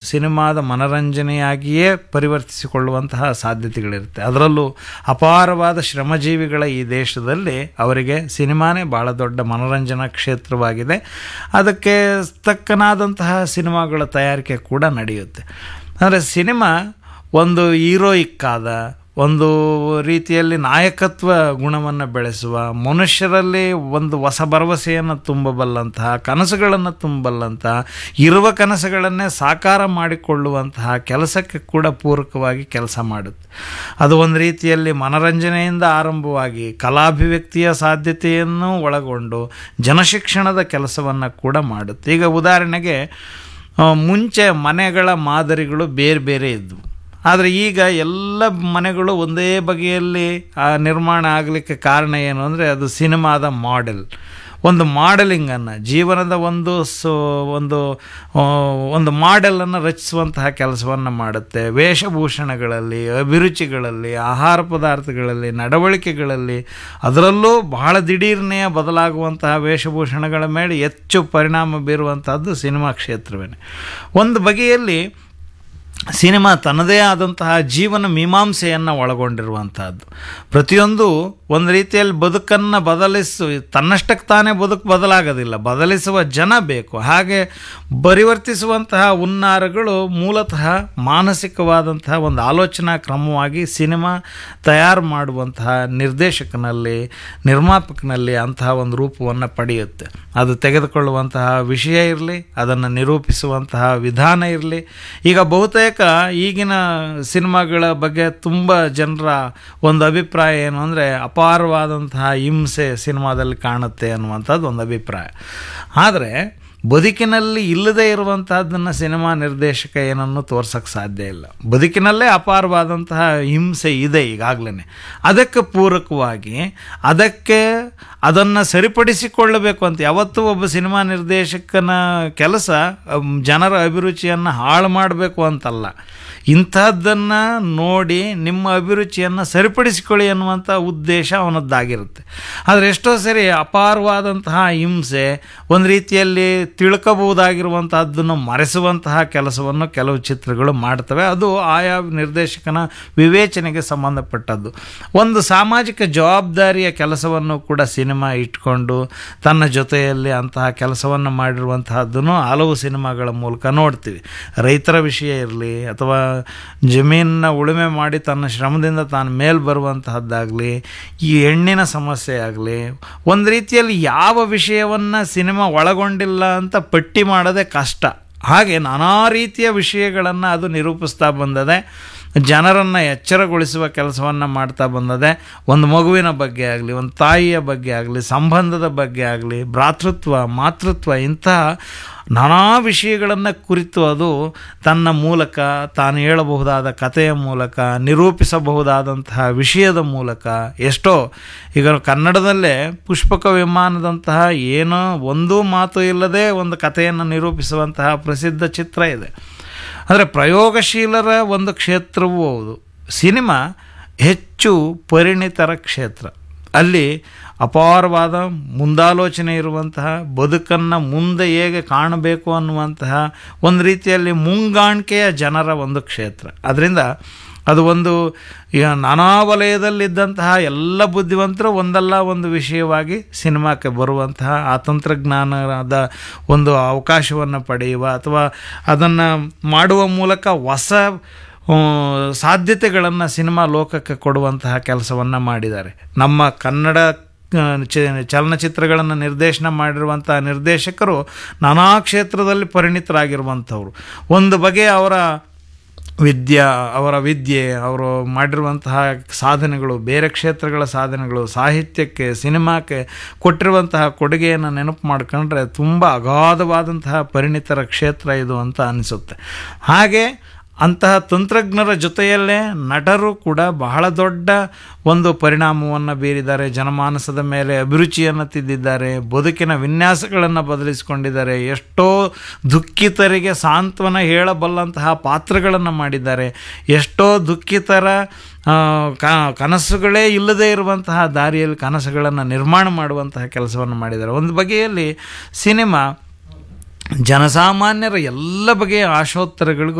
ಸಿನಿಮಾದ ಮನರಂಜನೆಯಾಗಿಯೇ ಪರಿವರ್ತಿಸಿಕೊಳ್ಳುವಂತಹ ಸಾಧ್ಯತೆಗಳಿರುತ್ತೆ ಅದರಲ್ಲೂ ಅಪಾರವಾದ ಶ್ರಮಜೀವಿಗಳ ಈ ದೇಶದಲ್ಲಿ ಅವರಿಗೆ ಸಿನಿಮಾನೇ ಭಾಳ ದೊಡ್ಡ ಮನರಂಜನಾ ಕ್ಷೇತ್ರವಾಗಿದೆ ಅದಕ್ಕೆ ತಕ್ಕನಾದಂತಹ ಸಿನಿಮಾಗಳ ತಯಾರಿಕೆ ಕೂಡ ನಡೆಯುತ್ತೆ ಅಂದರೆ ಸಿನಿಮಾ ಒಂದು ಹೀರೋಯಿಕ್ ಆದ ಒಂದು ರೀತಿಯಲ್ಲಿ ನಾಯಕತ್ವ ಗುಣವನ್ನು ಬೆಳೆಸುವ ಮನುಷ್ಯರಲ್ಲಿ ಒಂದು ಹೊಸ ಭರವಸೆಯನ್ನು ತುಂಬಬಲ್ಲಂತಹ ಕನಸುಗಳನ್ನು ತುಂಬಬಲ್ಲಂತಹ ಇರುವ ಕನಸುಗಳನ್ನೇ ಸಾಕಾರ ಮಾಡಿಕೊಳ್ಳುವಂತಹ ಕೆಲಸಕ್ಕೆ ಕೂಡ ಪೂರಕವಾಗಿ ಕೆಲಸ ಮಾಡುತ್ತೆ ಅದು ಒಂದು ರೀತಿಯಲ್ಲಿ ಮನರಂಜನೆಯಿಂದ ಆರಂಭವಾಗಿ ಕಲಾಭಿವ್ಯಕ್ತಿಯ ಸಾಧ್ಯತೆಯನ್ನು ಒಳಗೊಂಡು ಜನಶಿಕ್ಷಣದ ಕೆಲಸವನ್ನು ಕೂಡ ಮಾಡುತ್ತೆ ಈಗ ಉದಾಹರಣೆಗೆ ಆ, ಮುಂಚೆ ಮನೆಗಳ ಮಾದರಿಗಳು ಬೇರೆ ಬೇರೆ ಇದ್ದವು ಆದರೆ ಈಗ ಎಲ್ಲ ಮನೆಗಳು ಒಂದೇ ಬಗೆಯಲ್ಲಿ ಆ ನಿರ್ಮಾಣ ಆಗಲಿಕ್ಕೆ ಕಾರಣ ಏನು ಅಂದರೆ ಅದು ಸಿನಿಮಾದ ಮಾಡೆಲ್ ಒಂದು ಮಾಡೆಲಿಂಗನ್ನು ಜೀವನದ ಒಂದು ಸೊ ಒಂದು ಆ, ಒಂದು ಮಾಡೆಲನ್ನು ರಚಿಸುವಂತಹ ಕೆಲಸವನ್ನು ಮಾಡುತ್ತೆ ವೇಷಭೂಷಣಗಳಲ್ಲಿ ಅಭಿರುಚಿಗಳಲ್ಲಿ ಆಹಾರ ಪದಾರ್ಥಗಳಲ್ಲಿ ನಡವಳಿಕೆಗಳಲ್ಲಿ ಅದರಲ್ಲೂ ಬಹಳ ದಿಢೀರ್ನೆಯ ಬದಲಾಗುವಂತಹ ವೇಷಭೂಷಣಗಳ ಮೇಲೆ ಹೆಚ್ಚು ಪರಿಣಾಮ ಬೀರುವಂತಹದ್ದು ಸಿನಿಮಾ ಕ್ಷೇತ್ರವೇ ಒಂದು ಬಗೆಯಲ್ಲಿ ಸಿನಿಮಾ ತನ್ನದೇ ಆದಂತಹ ಜೀವನ ಮೀಮಾಂಸೆಯನ್ನು ಒಳಗೊಂಡಿರುವಂತಹದ್ದು ಪ್ರತಿಯೊಂದು ಒಂದು ರೀತಿಯಲ್ಲಿ ಬದುಕನ್ನು ಬದಲಿಸು ತನ್ನಷ್ಟಕ್ಕೆ ತಾನೇ ಬದುಕು ಬದಲಾಗೋದಿಲ್ಲ ಬದಲಿಸುವ ಜನ ಬೇಕು ಹಾಗೆ ಪರಿವರ್ತಿಸುವಂತಹ ಹುನ್ನಾರಗಳು ಮೂಲತಃ ಮಾನಸಿಕವಾದಂತಹ ಒಂದು ಆಲೋಚನಾ ಕ್ರಮವಾಗಿ ಸಿನಿಮಾ ತಯಾರು ಮಾಡುವಂತಹ ನಿರ್ದೇಶಕನಲ್ಲಿ ನಿರ್ಮಾಪಕನಲ್ಲಿ ಅಂತಹ ಒಂದು ರೂಪವನ್ನು ಪಡೆಯುತ್ತೆ ಅದು ತೆಗೆದುಕೊಳ್ಳುವಂತಹ ವಿಷಯ ಇರಲಿ ಅದನ್ನು ನಿರೂಪಿಸುವಂತಹ ವಿಧಾನ ಇರಲಿ ಈಗ ಬಹುತೇಕ ಈಗಿನ ಸಿನಿಮಾಗಳ ಬಗ್ಗೆ ತುಂಬ ಜನರ ಒಂದು ಅಭಿಪ್ರಾಯ ಏನು ಅಂದರೆ ಅಪಾರವಾದಂತಹ ಹಿಂಸೆ ಸಿನಿಮಾದಲ್ಲಿ ಕಾಣುತ್ತೆ ಅನ್ನುವಂಥದ್ದು ಒಂದು ಅಭಿಪ್ರಾಯ ಆದರೆ ಬದುಕಿನಲ್ಲಿ ಇಲ್ಲದೇ ಇರುವಂತಹದ್ದನ್ನು ಸಿನಿಮಾ ನಿರ್ದೇಶಕ ಏನನ್ನು ತೋರ್ಸೋಕ್ಕೆ ಸಾಧ್ಯ ಇಲ್ಲ ಬದುಕಿನಲ್ಲೇ ಅಪಾರವಾದಂತಹ ಹಿಂಸೆ ಇದೆ ಈಗಾಗಲೇ ಅದಕ್ಕೆ ಪೂರಕವಾಗಿ ಅದಕ್ಕೆ ಅದನ್ನು ಸರಿಪಡಿಸಿಕೊಳ್ಳಬೇಕು ಅಂತ ಯಾವತ್ತೂ ಒಬ್ಬ ಸಿನಿಮಾ ನಿರ್ದೇಶಕನ ಕೆಲಸ ಅಮ್, ಜನರ ಅಭಿರುಚಿಯನ್ನು ಹಾಳು ಮಾಡಬೇಕು ಅಂತಲ್ಲ ಇಂಥದ್ದನ್ನು ನೋಡಿ ನಿಮ್ಮ ಅಭಿರುಚಿಯನ್ನು ಸರಿಪಡಿಸಿಕೊಳ್ಳಿ ಅನ್ನುವಂಥ ಉದ್ದೇಶ ಅವನದ್ದಾಗಿರುತ್ತೆ ಆದರೆ ಎಷ್ಟೋ ಸರಿ ಅಪಾರವಾದಂತಹ ಹಿಂಸೆ ಒಂದು ರೀತಿಯಲ್ಲಿ ತಿಳ್ಕೋಬಹುದಾಗಿರುವಂತಹದ್ದನ್ನು ಮರೆಸುವಂತಹ ಕೆಲಸವನ್ನು ಕೆಲವು ಚಿತ್ರಗಳು ಮಾಡ್ತವೆ ಅದು ಆಯಾ ನಿರ್ದೇಶಕನ ವಿವೇಚನೆಗೆ ಸಂಬಂಧಪಟ್ಟದ್ದು ಒಂದು ಸಾಮಾಜಿಕ ಜವಾಬ್ದಾರಿಯ ಕೆಲಸವನ್ನು ಕೂಡ ಸಿನಿಮಾ ಇಟ್ಕೊಂಡು ತನ್ನ ಜೊತೆಯಲ್ಲಿ ಅಂತಹ ಕೆಲಸವನ್ನು ಮಾಡಿರುವಂತಹದ್ದನ್ನು ಹಲವು ಸಿನಿಮಾಗಳ ಮೂಲಕ ನೋಡ್ತೀವಿ ರೈತರ ವಿಷಯ ಇರಲಿ ಅಥವಾ ಜಮೀನನ್ನ ಉಳುಮೆ ಮಾಡಿ ತನ್ನ ಶ್ರಮದಿಂದ ತಾನು ಮೇಲ್ ಬರುವಂತಹದ್ದಾಗಲಿ ಈ ಹೆಣ್ಣಿನ ಸಮಸ್ಯೆ ಆಗಲಿ ಒಂದು ರೀತಿಯಲ್ಲಿ ಯಾವ ವಿಷಯವನ್ನು ಸಿನಿಮಾ ಒಳಗೊಂಡಿಲ್ಲ ಅಂತ ಪಟ್ಟಿ ಮಾಡೋದೇ ಕಷ್ಟ ಹಾಗೆ ನಾನಾ ರೀತಿಯ ವಿಷಯಗಳನ್ನು ಅದು ನಿರೂಪಿಸ್ತಾ ಬಂದದೆ ಜನರನ್ನು ಎಚ್ಚರಗೊಳಿಸುವ ಕೆಲಸವನ್ನು ಮಾಡ್ತಾ ಬಂದದೆ ಒಂದು ಮಗುವಿನ ಬಗ್ಗೆ ಆಗಲಿ ಒಂದು ತಾಯಿಯ ಬಗ್ಗೆ ಆಗಲಿ ಸಂಬಂಧದ ಬಗ್ಗೆ ಆಗಲಿ ಭ್ರಾತೃತ್ವ ಮಾತೃತ್ವ ಇಂತಹ ನಾನಾ ವಿಷಯಗಳನ್ನು ಕುರಿತು ಅದು ತನ್ನ ಮೂಲಕ ತಾನು ಹೇಳಬಹುದಾದ ಕಥೆಯ ಮೂಲಕ ನಿರೂಪಿಸಬಹುದಾದಂತಹ ವಿಷಯದ ಮೂಲಕ ಎಷ್ಟೋ ಈಗ ಕನ್ನಡದಲ್ಲೇ ಪುಷ್ಪಕ ವಿಮಾನದಂತಹ ಏನೋ ಒಂದೂ ಮಾತು ಇಲ್ಲದೆ ಒಂದು ಕಥೆಯನ್ನು ನಿರೂಪಿಸುವಂತಹ ಪ್ರಸಿದ್ಧ ಚಿತ್ರ ಇದೆ ಅಂದರೆ ಪ್ರಯೋಗಶೀಲರ ಒಂದು ಕ್ಷೇತ್ರವೂ ಹೌದು ಸಿನಿಮಾ ಹೆಚ್ಚು ಪರಿಣಿತರ ಕ್ಷೇತ್ರ ಅಲ್ಲಿ ಅಪಾರವಾದ ಮುಂದಾಲೋಚನೆ ಇರುವಂತಹ ಬದುಕನ್ನು ಮುಂದೆ ಹೇಗೆ ಕಾಣಬೇಕು ಅನ್ನುವಂತಹ ಒಂದು ರೀತಿಯಲ್ಲಿ ಮುಂಗಾಣಿಕೆಯ ಜನರ ಒಂದು ಕ್ಷೇತ್ರ ಅದರಿಂದ ಅದು ಒಂದು ಈಗ ನಾನಾ ವಲಯದಲ್ಲಿದ್ದಂತಹ ಎಲ್ಲ ಬುದ್ಧಿವಂತರು ಒಂದಲ್ಲ ಒಂದು ವಿಷಯವಾಗಿ ಸಿನಿಮಾಕ್ಕೆ ಬರುವಂತಹ ಆ ತಂತ್ರಜ್ಞಾನದ ಒಂದು ಅವಕಾಶವನ್ನು ಪಡೆಯುವ ಅಥವಾ ಅದನ್ನು ಮಾಡುವ ಮೂಲಕ ಹೊಸ ಆ, ಸಾಧ್ಯತೆಗಳನ್ನು ಸಿನಿಮಾ ಲೋಕಕ್ಕೆ ಕೊಡುವಂತಹ ಕೆಲಸವನ್ನು ಮಾಡಿದ್ದಾರೆ ನಮ್ಮ ಕನ್ನಡ ಆ, ಚ- ಚಲನಚಿತ್ರಗಳನ್ನು ನಿರ್ದೇಶನ ಮಾಡಿರುವಂತಹ ನಿರ್ದೇಶಕರು ನಾನಾ ಕ್ಷೇತ್ರದಲ್ಲಿ ಪರಿಣಿತರಾಗಿರುವಂಥವ್ರು ಒಂದು ಬಗೆಯ ಅವರ ವಿದ್ಯಾ ಅವರ ವಿದ್ಯೆ ಅವರು ಮಾಡಿರುವಂತಹ ಸಾಧನೆಗಳು ಬೇರೆ ಕ್ಷೇತ್ರಗಳ ಸಾಧನೆಗಳು ಸಾಹಿತ್ಯಕ್ಕೆ ಸಿನಿಮಾಕ್ಕೆ ಕೊಟ್ಟಿರುವಂತಹ ಕೊಡುಗೆಯನ್ನು ನೆನಪು ಮಾಡ್ಕೊಂಡ್ರೆ ತುಂಬ ಅಗಾಧವಾದಂತಹ ಪರಿಣಿತರ ಕ್ಷೇತ್ರ ಇದು ಅಂತ ಅನಿಸುತ್ತೆ ಹಾಗೆ ಅಂತಹ ತಂತ್ರಜ್ಞರ ಜೊತೆಯಲ್ಲೇ ನಟರು ಕೂಡ ಬಹಳ ದೊಡ್ಡ ಒಂದು ಪರಿಣಾಮವನ್ನು ಬೀರಿದ್ದಾರೆ ಜನಮಾನಸದ ಮೇಲೆ ಅಭಿರುಚಿಯನ್ನು ತಿದ್ದಿದ್ದಾರೆ ಬದುಕಿನ ವಿನ್ಯಾಸಗಳನ್ನು ಬದಲಿಸಿಕೊಂಡಿದ್ದಾರೆ ಎಷ್ಟೋ ದುಃಖಿತರಿಗೆ ಸಾಂತ್ವನ ಹೇಳಬಲ್ಲಂತಹ ಪಾತ್ರಗಳನ್ನು ಮಾಡಿದ್ದಾರೆ ಎಷ್ಟೋ ದುಃಖಿತರ ಆ, ಕ- ಕನಸುಗಳೇ ಇಲ್ಲದೇ ಇರುವಂತಹ ದಾರಿಯಲ್ಲಿ ಕನಸುಗಳನ್ನು ನಿರ್ಮಾಣ ಮಾಡುವಂತಹ ಕೆಲಸವನ್ನು ಮಾಡಿದ್ದಾರೆ ಒಂದು ಬಗೆಯಲ್ಲಿ ಸಿನಿಮಾ ಜನಸಾಮಾನ್ಯರ ಎಲ್ಲ ಬಗೆಯ ಆಶೋತ್ತರಗಳಿಗೂ